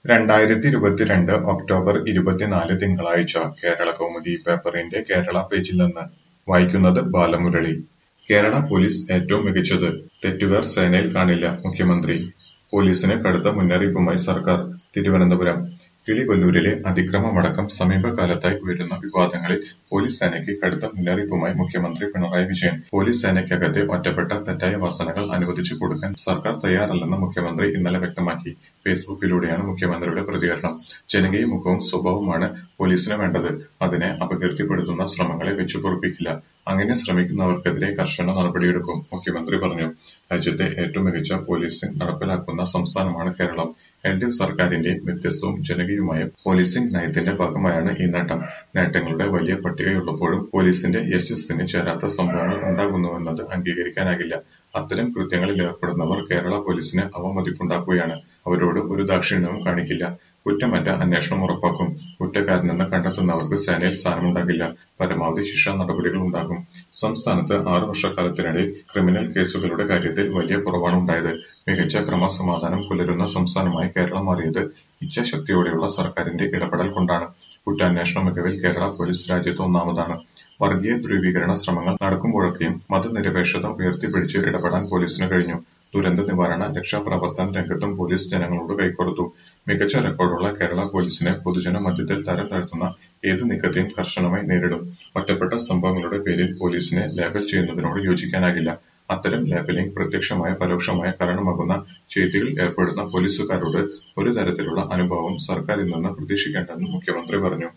രണ്ടായിരത്തിയിരുപത്തിരണ്ട് October ഇരുപത്തിനാല് തിങ്കളാഴ്ച കേരളകൗമുദി പേപ്പറിന്റെ കേരള പേജിൽ നിന്ന് വായിക്കുന്നത് ബാലമുരളി. കേരള പോലീസ് ഏറ്റവും മികച്ചത്, തെറ്റുകാർ സേനയിൽ കാണില്ല മുഖ്യമന്ത്രി പോലീസിന് കടുത്ത മുന്നറിയിപ്പുമായി സർക്കാർ തിരുവനന്തപുരം കിളികൊല്ലൂരിലെ അതിക്രമമടക്കം സമീപകാലത്തായി ഉയരുന്ന വിവാദങ്ങളിൽ പോലീസ് സേനയ്ക്ക് കടുത്ത മുന്നറിയിപ്പുമായി മുഖ്യമന്ത്രി പിണറായി വിജയൻ. പോലീസ് സേനയ്ക്കകത്തെ ഒറ്റപ്പെട്ട തെറ്റായ വാസനകൾ അനുവദിച്ചു കൊടുക്കാൻ സർക്കാർ തയ്യാറല്ലെന്ന് മുഖ്യമന്ത്രി ഇന്നലെ വ്യക്തമാക്കി. ഫേസ്ബുക്കിലൂടെയാണ് മുഖ്യമന്ത്രിയുടെ പ്രതികരണം. ജനകീയ മുഖവും സ്വഭാവവുമാണ് പോലീസിന് വേണ്ടത്. അതിനെ അപകീർത്തിപ്പെടുത്തുന്ന ശ്രമങ്ങളെ വെച്ചുപൊറുപ്പിക്കില്ല. അങ്ങനെ ശ്രമിക്കുന്നവർക്കെതിരെ കർശന നടപടിയെടുക്കും മുഖ്യമന്ത്രി പറഞ്ഞു. രാജ്യത്തെ ഏറ്റവും മികച്ച പോലീസിംഗ് നടപ്പിലാക്കുന്ന സംസ്ഥാനമാണ് കേരളം. എൽഡിഎഫ് സർക്കാരിന്റെ വ്യത്യസ്തവും ജനകീയവുമായ പോലീസിംഗ് നയത്തിന്റെ ഭാഗമായാണ് ഈ നേട്ടം. നേട്ടങ്ങളുടെ വലിയ പട്ടികയുള്ളപ്പോഴും പോലീസിന്റെ യശസ്സിന് ചേരാത്ത സംഭവങ്ങൾ ഉണ്ടാകുന്നുവെന്നത് അംഗീകരിക്കാനാകില്ല. അത്തരം കൃത്യങ്ങളിലേർപ്പെടുന്നവർ കേരള പോലീസിന് അവമതിപ്പുണ്ടാക്കുകയാണ്. അവരോട് ഒരു ദാക്ഷിണ്യവും കാണിക്കില്ല. കുറ്റമറ്റ അന്വേഷണം ഉറപ്പാക്കും. കുറ്റക്കാരനെന്ന് കണ്ടെത്തുന്നവർക്ക് സേനയിൽ സ്ഥാനമുണ്ടാകില്ല. പരമാവധി ശിക്ഷാ നടപടികൾ ഉണ്ടാകും. സംസ്ഥാനത്ത് ആറ് വർഷക്കാലത്തിനിടയിൽ ക്രിമിനൽ കേസുകളുടെ കാര്യത്തിൽ വലിയ കുറവാണ് ഉണ്ടായത്. മികച്ച ക്രമസമാധാനം പുലരുന്ന സംസ്ഥാനമായി കേരളം മാറിയത് ഇച്ഛാശക്തിയോടെയുള്ള സർക്കാരിന്റെ ഇടപെടൽ കൊണ്ടാണ്. കുറ്റാന്വേഷണ മികവിൽ കേരള പോലീസ് രാജ്യത്ത് ഒന്നാമതാണ്. വർഗീയ ധ്രുവീകരണ ശ്രമങ്ങൾ നടക്കുമ്പോഴൊക്കെയും മതനിരപേക്ഷത ഉയർത്തിപ്പിടിച്ച് ഇടപെടാൻ പോലീസിന് കഴിഞ്ഞു. ദുരന്ത നിവാരണ, രക്ഷാപ്രവർത്തന രംഗത്തും പോലീസ് ജനങ്ങളോട് കൈകോർത്തു. മികച്ച റെക്കോർഡുള്ള കേരള പോലീസിനെ പൊതുജന മധ്യത്തിൽ തരം താഴ്ത്തുന്ന ഏത് നീക്കത്തെയും കർശനമായി നേരിടും. ഒറ്റപ്പെട്ട സംഭവങ്ങളുടെ പേരിൽ പോലീസിനെ ലേബൽ ചെയ്യുന്നതിനോട് യോജിക്കാനാകില്ല. അത്തരം ലേബലിംഗ് പ്രത്യക്ഷമായോ പരോക്ഷമായോ കാരണമാകുന്ന ചെയ്തികളിൽ ഏർപ്പെടുന്ന പോലീസുകാരോട് ഒരു തരത്തിലുള്ള അനുഭാവവും സർക്കാരിൽ നിന്ന് പ്രതീക്ഷിക്കേണ്ടെന്നും മുഖ്യമന്ത്രി പറഞ്ഞു.